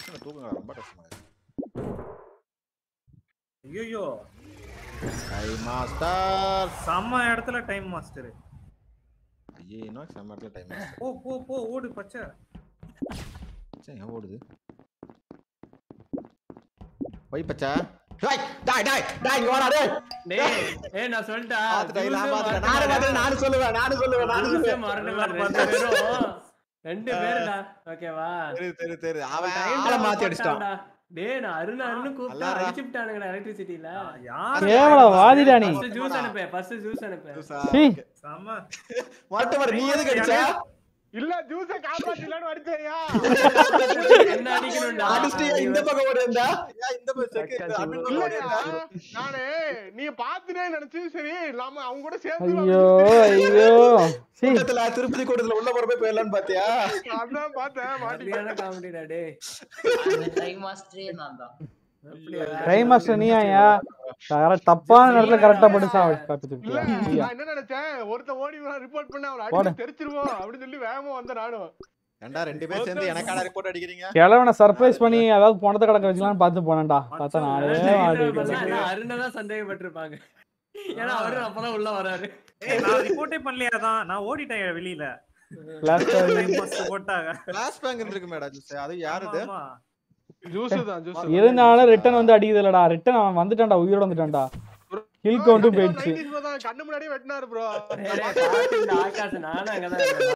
மனுஷனை தூக்குங்க ரொம்ப கஷ்டமா இருக்கு ஐயோ கை மாஸ்டர் செம்ம இடத்துல டைம் மாஸ்டர் ஐயே இன்னும் செம்மட்டில் டைம் போ போ போ ஓடு பச்சை சரி எங்க ஓடுது போய் பச்சா டாய் டாய் டாய் டாய் இங்க வாடா டேய் டேய் ஏய் நான் சொல்லிட்டா பாத்துட்டேன் நான் பாத்துட்டேன் நானே பாத்துட்டேன் நானும் சொல்லுவேன் நானும் சொல்லுவேன் நானும் சொல்லுவேன் ரெண்டு பேருடா ஓகேவா தெரு தெரு தெரு அவன் Time ஆளை travel மாத்தி அடிச்சிட்டான் போட்டான்டா. டேய் நான் அருண் அருண் கூப்பிட்டா அல்லாரா. அடிச்சு விட்டானுங்கடா எலக்ட்ரிசிட்டில யார் கேவலம் வாதிடா நீ ஃபர்ஸ்ட் ஜூஸ் அனுப்பு ஃபர்ஸ்ட் ஜூஸ் அனுப்பு ஜூஸா? சீ. Okay. செம்ம மாட்டு மாடு, நீ எதுக்கு அடிச்ச இல்ல ஜூஸ காப்பாத்திடலான்னு அடிச்சேயா என்ன அடிக்கணும்டா அடிச்சிட்டு ஏன் இந்த பக்கம் ஓடுறா ஏன் இந்த பக்கம் செக்கு பக்கா அட்மின் சூப்பர். பக்கம் இல்லையா ஓடுறா நானு நீ பாத்துனே நினைச்சு சரி நாம அவங்க கூட சேர்ந்து ஐயோ ஐயோ சீ கூட்டத்துல திருப்பதி கூட்டத்துல உள்ள போற போய் போயிடலான்னு பாத்தியா அதான் பார்த்தேன் மாட்டி சரியான காமெடிடா டேய் அந்த டைம் மாஸ்டரே நான் தான் அப்படியா ட்ரை மாஸ்டர் நீ ஐயா கரெக்ட் தப்பான நேரத்துல கரெக்டா போட்டு சா இல்ல காப்பிச்சு நான் என்ன நினைச்சேன் ஒருத்த ஓடி ரிப்போர்ட் பண்ண அவர் போடு. அடிச்சு தெரிச்சிருவோம் அப்படின்னு சொல்லி வேகமா வந்த நானும் ஏன்டா ரெண்டு பேரும் சேர்ந்து எனக்கான ரிப்போர்ட் அடிக்கிறீங்க கிழவனை சர்ப்ரைஸ் பண்ணி அதாவது பணத்தை கடக்க வச்சலாம்னு பார்த்து போனேன்டா பார்த்தா நானே மாட்டிக்கிட்டு பண்ணா அருணை தான் சந்தேகப்பட்டிருப்பாங்க ஏன்னா அவரு அப்பதான் உள்ள வராரு ஏய் நான் ரிப்போர்ட்டே பண்ணலையா தான் நான் ஓடிட்டேன் வெளியில Last டைம் மாஸ்டர் போட்டாங்க கிளாஸ் பேங்க் இருக்கு மேடம் ஜூஸ் அது யாருது ஆமா, ஜூஸ் தான் ஜூஸ் இருந்தாலும் ரிட்டன் வந்து அடிக்குது இல்லடா ரிட்டன் அவன் வந்துட்டான்டா உயிரோட வந்துட்டான்டா கில் கவுண்டும் போயிடுச்சு கண்ணு முன்னாடியே வெட்டினாரு ப்ரோ டேய், டேய், பாத்துடா, ஆகாஷ் நானும் அங்கதான் இருக்கேன்.